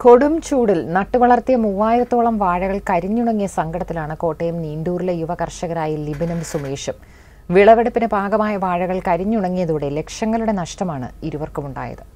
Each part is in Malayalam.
കൊടും ചൂടിൽ നട്ടുവളർത്തിയ മൂവായിരത്തോളം വാഴകൾ കരിഞ്ഞുണങ്ങിയ സങ്കടത്തിലാണ് കോട്ടയം നീണ്ടൂരിലെ യുവ കർഷകരായ ലിബിനും സുമേഷും വിളവെടുപ്പിന് പാകമായ വാഴകൾ കരിഞ്ഞുണങ്ങിയതോടെ ലക്ഷങ്ങളുടെ നഷ്ടമാണ് ഇരുവർക്കുമുണ്ടായത്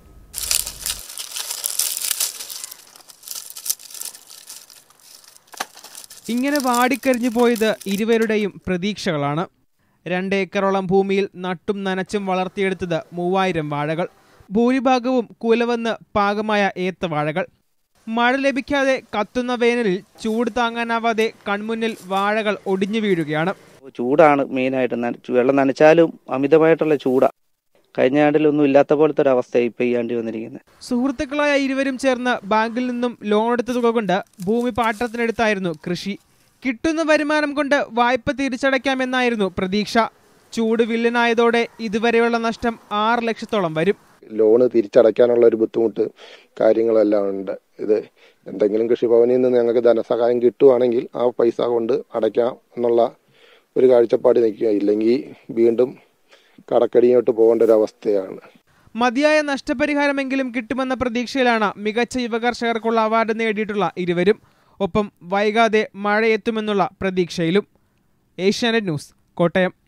ഇങ്ങനെ വാടിക്കരിഞ്ഞു പോയത് ഇരുവരുടെയും പ്രതീക്ഷകളാണ് രണ്ടേക്കറോളം ഭൂമിയിൽ നട്ടും നനച്ചും വളർത്തിയെടുത്തത് മൂവായിരം വാഴകൾ ഭൂരിഭാഗവും കുലവന്ന് പാകമായ ഏത്തവാഴകൾ മഴ ലഭിക്കാതെ കത്തുന്ന വേനലിൽ ചൂട് താങ്ങാനാവാതെ കൺമുന്നിൽ വാഴകൾ ഒടിഞ്ഞു വീഴുകയാണ് ചൂടാണ് മെയിനായിട്ട് നന- വെള്ളം നനച്ചാലും അമിതമായിട്ടുള്ള ചൂടാ കഴിഞ്ഞ ആണ്ടിലൊന്നും ഇല്ലാത്ത പോലത്തെ ഒരു അവസ്ഥയാണ് ഇപ്പൊ ഈ ആണ്ടി വന്നിരിക്കുന്നത് സുഹൃത്തുക്കളായ ഇരുവരും ചേർന്ന് ബാങ്കിൽ നിന്നും ലോൺ എടുത്ത തുക കൊണ്ട് ഭൂമി പാട്ടത്തിനെടുത്തായിരുന്നു കൃഷി കിട്ടുന്ന വരുമാനം കൊണ്ട് വായ്പ തിരിച്ചടയ്ക്കാമെന്നായിരുന്നു പ്രതീക്ഷ ചൂട് വില്ലനായതോടെ ഇതുവരെയുള്ള നഷ്ടം ആറ് ലക്ഷത്തോളം വരും ലോണ് തിരിച്ചടയ്ക്കാനുള്ള ഒരു ബുദ്ധിമുട്ട് കാര്യങ്ങളെല്ലാം ഉണ്ട് ഇത് എന്തെങ്കിലും കൃഷിഭവനിൽ നിന്ന് ഞങ്ങൾക്ക് ധനസഹായം കിട്ടുവാണെങ്കിൽ ആ പൈസ കൊണ്ട് അടയ്ക്കാം എന്നുള്ള ഒരു കാഴ്ചപ്പാട് നിൽക്കുക ഇല്ലെങ്കിൽ വീണ്ടും കടക്കടിയോട്ട് പോകേണ്ട ഒരു അവസ്ഥയാണ് മതിയായ നഷ്ടപരിഹാരമെങ്കിലും കിട്ടുമെന്ന പ്രതീക്ഷയിലാണ് മികച്ച യുവകർഷകർക്കുള്ള അവാർഡ് നേടിയിട്ടുള്ള ഇരുവരും ഒപ്പം വൈകാതെ മഴയെത്തുമെന്നുള്ള പ്രതീക്ഷയിലും ഏഷ്യാനെറ്റ് ന്യൂസ് കോട്ടയം